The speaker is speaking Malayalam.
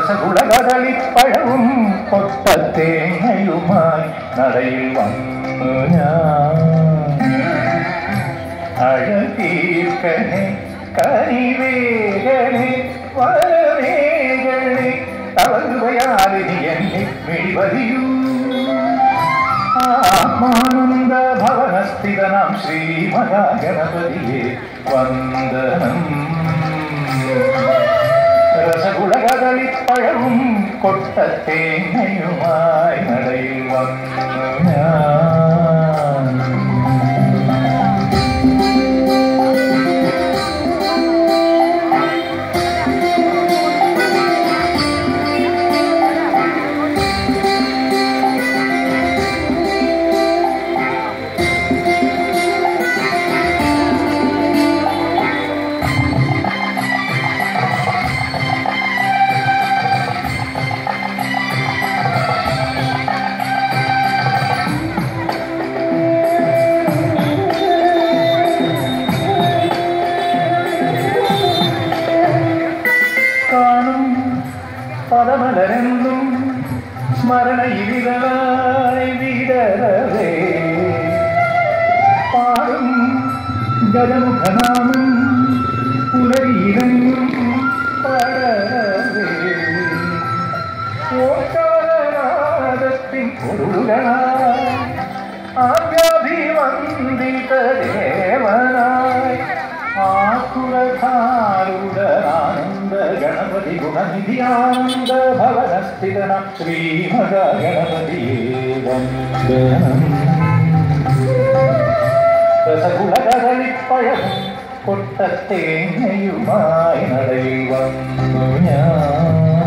രസഗുളകദളിപ്പഴവും കൊട്ടത്തേങ്ങയുമായി നടയിൽ വന്നു ഞാൻ അഴകീർക്കനെ കനിവേഗനെ വരവേഗനെ തളരുകയാലിനി എന്നെ മിഴിവതിയൂ ആത്മാനന്ദ ഭവനസ്ഥിതനാം ശ്രീമഹാഗണപതിയെ വന്ദനം രസഗുളകദളിപ്പഴവും കൊട്ടത്തേങ്ങയുമായി നടയിൽ വന്നു ഞാൻ കാണും പദമലരെന്നും സ്മരണയിവിതലായി വിടരവേ പാടും ഗജമുഖനാമം പുലരിയിലെങ്ങും പടരവേ ഓക്കാരനാദത്തിൻ പൊരുളുകളായി ആദ്യാഭിവന്ദിത ദേവനായി ആകുലധാരുടനാനന്ദ ഗണപതി ഗുണനിധിയാനന്ദ ഭവനസ്ഥിതന ശ്രീമക ഗണപതിയേ വന്ദനം രസഗുളകദളിപ്പഴം കൊട്ടത്തേങ്ങയുമായി നടയിൽ വന്നു ഞാൻ